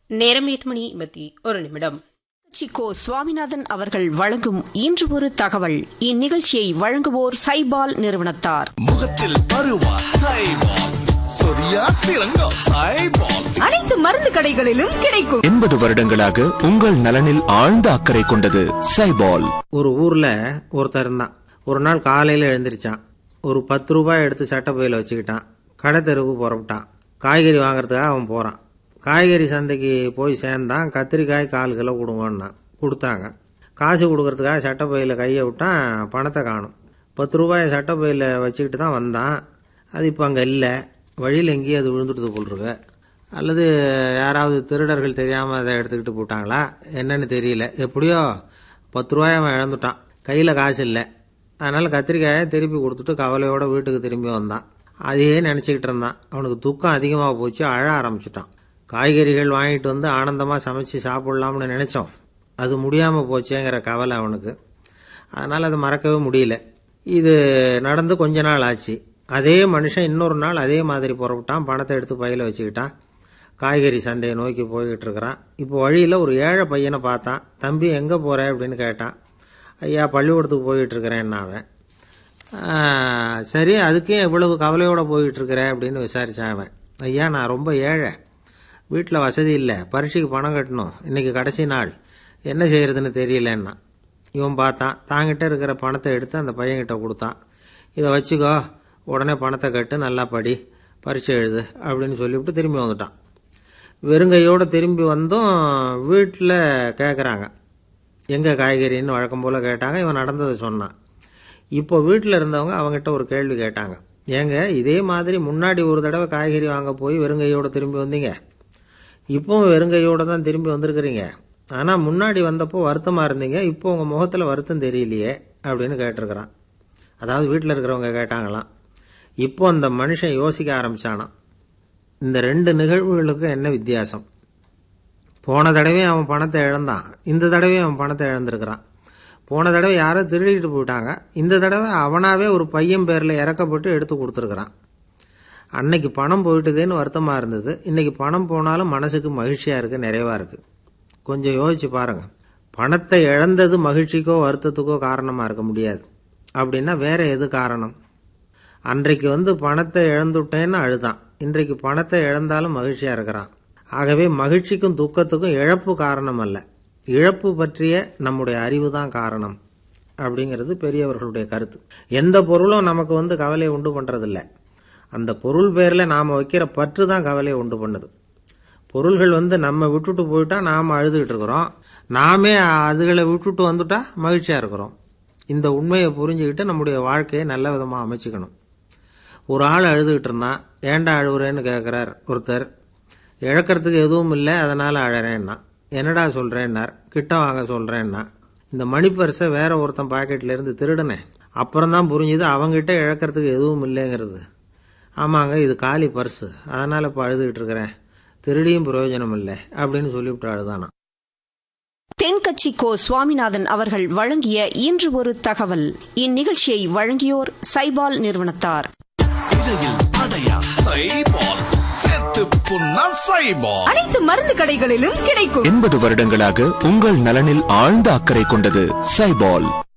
நேரம் எட்டு மணி இருபத்தி ஒரு நிமிடம் சிக்கோ சுவாமிநாதன் அவர்கள் வழங்கும் இன்று ஒரு தகவல் இந்நிகழ்ச்சியை வழங்குவோர் சைபால் நிறுவனத்தார் முகத்தில் பருவா சைபால் சொரியா சிறங்கா சைபால் அனைத்து மருந்து கடைகளிலும் கிடைக்கும் எண்பது வருடங்களாக உங்கள் நலனில் ஆழ்ந்த அக்கறை கொண்டது சைபால் ஒரு ஊர்ல ஒருத்தர் இருந்தான் ஒரு நாள் காலையில எழுந்திருச்சான் ஒரு பத்து ரூபாய் எடுத்து சட்டை பையில வச்சுக்கிட்டான் கடை தெருவுக்கு புறப்பட்டான் காய்கறி வாங்குறதுக்காக அவன் போறான் காய்கறி சந்தைக்கு போய் சேர்ந்தான் கத்திரிக்காய் கால் கிலோ கொடுங்கன்னா கொடுத்தாங்க காசு கொடுக்கறதுக்காக சட்டை பையில கையை விட்டான் பணத்தை காணும் பத்து ரூபாய் சட்டை பையில வச்சுக்கிட்டு தான் வந்தான் அது இப்போ அங்கே இல்லை வழியில் எங்கேயோ அது விழுந்துடுது போல் இருக்கு அல்லது யாராவது திருடர்கள் தெரியாமல் அதை எடுத்துக்கிட்டு போட்டாங்களா என்னன்னு தெரியல எப்படியோ பத்து ரூபாய் அவன் இழந்துட்டான் கையில் காசு இல்லை அதனால் கத்திரிக்காயை திருப்பி கொடுத்துட்டு கவலையோட வீட்டுக்கு திரும்பி வந்தான் அதையே நினச்சிக்கிட்டு இருந்தான் அவனுக்கு துக்கம் அதிகமாக போச்சு அழ ஆரம்பிச்சிட்டான் காய்கறிகள் வாங்கிட்டு வந்து ஆனந்தமாக சமைச்சு சாப்பிட்லாம்னு நினச்சோம் அது முடியாமல் போச்சேங்கிற கவலை அவனுக்கு அதனால் அதை மறக்கவே முடியல இது நடந்து கொஞ்ச நாள் ஆச்சு அதே மனுஷன் இன்னொரு நாள் அதே மாதிரி புறப்பட்டான் பணத்தை எடுத்து பையில வச்சுக்கிட்டான் காய்கறி சந்தையை நோக்கி போய்கிட்டு இருக்கிறான் இப்போ வழியில் ஒரு ஏழை பையனை பார்த்தான் தம்பி எங்கே போற அப்படின்னு கேட்டான் ஐயா பள்ளிக்கூடத்துக்கு போயிட்டு இருக்கிறேன் அவன் "ஆ, சரி அதுக்கே இவ்வளவு கவலையோட போயிட்டு இருக்கிற அப்படின்னு விசாரிச்சான் அவன் ஐயா நான் ரொம்ப ஏழை வீட்டில் வசதி இல்லை பரீட்சைக்கு பணம் கட்டணும் இன்னைக்கு கடைசி நாள் என்ன செய்யறதுன்னு தெரியலன்னா இவன் பார்த்தான் தாங்கிட்ட இருக்கிற பணத்தை எடுத்து அந்த பையன்கிட்ட கொடுத்தான் இதை வச்சுக்கோ உடனே பணத்தை கட்டு நல்லா படி பரீட்சை எழுது அப்படின்னு சொல்லிவிட்டு திரும்பி வந்துட்டான் வெறுங்கையோடு திரும்பி வந்தும் வீட்டில் கேட்குறாங்க எங்கே காய்கறின்னு வழக்கம் போல் கேட்டாங்க இவன் நடந்ததை சொன்னான் இப்போ வீட்டில் இருந்தவங்க அவங்ககிட்ட ஒரு கேள்வி கேட்டாங்க ஏங்க இதே மாதிரி முன்னாடி ஒரு தடவை காய்கறி வாங்க போய் வெறுங்கையோடு திரும்பி வந்தீங்க இப்போவும் வெறுங்கையோடு தான் திரும்பி வந்திருக்கிறீங்க ஆனால் முன்னாடி வந்தப்போ வருத்தமாக இருந்தீங்க இப்போ உங்கள் முகத்தில் வருத்தம் தெரியலையே அப்படின்னு கேட்டிருக்கிறான் அதாவது வீட்டில் இருக்கிறவங்க கேட்டாங்களாம் இப்போ அந்த மனுஷன் யோசிக்க ஆரம்பிச்சானாம் இந்த ரெண்டு நிகழ்வுகளுக்கும் என்ன வித்தியாசம் போன தடவையும் அவன் பணத்தை இழந்தான் இந்த தடவையும் அவன் பணத்தை இழந்திருக்கிறான் போன தடவை யாரோ திருடிட்டு போயிட்டாங்க இந்த தடவை அவனாவே ஒரு பையன் பேரில் இறக்கப்பட்டு எடுத்து கொடுத்துருக்குறான் அன்னைக்கு பணம் போயிட்டுதேன்னு வருத்தமாக இருந்தது இன்னைக்கு பணம் போனாலும் மனசுக்கு மகிழ்ச்சியாக இருக்குது நிறைவாக இருக்குது கொஞ்சம் யோசிச்சு பாருங்க பணத்தை இழந்தது மகிழ்ச்சிக்கோ வருத்தத்துக்கோ காரணமாக இருக்க முடியாது அப்படின்னா வேற எது காரணம் அன்றைக்கு வந்து பணத்தை இழந்துட்டேன்னு அழுதான் இன்றைக்கு பணத்தை இழந்தாலும் மகிழ்ச்சியாக இருக்கிறான் ஆகவே மகிழ்ச்சிக்கும் துக்கத்துக்கும் இழப்பு காரணம் அல்ல இழப்பு பற்றிய நம்முடைய அறிவு தான் காரணம் அப்படிங்கிறது பெரியவர்களுடைய கருத்து எந்த பொருளும் நமக்கு வந்து கவலையை உண்டு பண்ணுறதில்ல அந்த பொருள் பேரில் நாம் வைக்கிற பற்று தான் கவலையை உண்டு பண்ணுது பொருள்கள் வந்து நம்ம விட்டுட்டு போயிட்டா நாம் அழுதுகிட்டு இருக்கிறோம் நாமே அதுகளை விட்டுட்டு வந்துட்டா மகிழ்ச்சியாக இருக்கிறோம் இந்த உண்மையை புரிஞ்சுக்கிட்டு நம்முடைய வாழ்க்கையை நல்ல விதமாக அமைச்சுக்கணும் ஒரு ஆள் அழுதுகிட்டு இருந்தான் ஏன்டா அழுவுறேன்னு கேட்குறார் ஒருத்தர் இழக்கிறதுக்கு எதுவும் இல்லை அதனால் அழறேன்னா என்னடா சொல்கிறேன்னார் கிட்ட வாங்க சொல்கிறேன்னா இந்த மணி பர்ஸை வேற ஒருத்தன் பாக்கெட்ல இருந்து திருடினேன் அப்புறம் தான் புரிஞ்சுது அவங்ககிட்ட இழக்கிறதுக்கு எதுவும் இல்லைங்கிறது ஆமாங்க இது காலி பர்ஸு அதனால் இப்போ அழுதுகிட்டு இருக்கிறேன் திருடியும் பிரயோஜனம் இல்லை அப்படின்னு சொல்லிவிட்டு அழுதானா தென்கட்சி கோ சுவாமிநாதன் அவர்கள் வழங்கிய இன்று ஒரு தகவல் இந்நிகழ்ச்சியை வழங்கியோர் சைபால் நிறுவனத்தார் இடையில் அடையா சைபால் செத்து புண்ணா சைபால் அனைத்து மருந்து கடைகளிலும் கிடைக்கும் எண்பது வருடங்களாக உங்கள் நலனில் ஆழ்ந்த அக்கறை கொண்டது சைபால்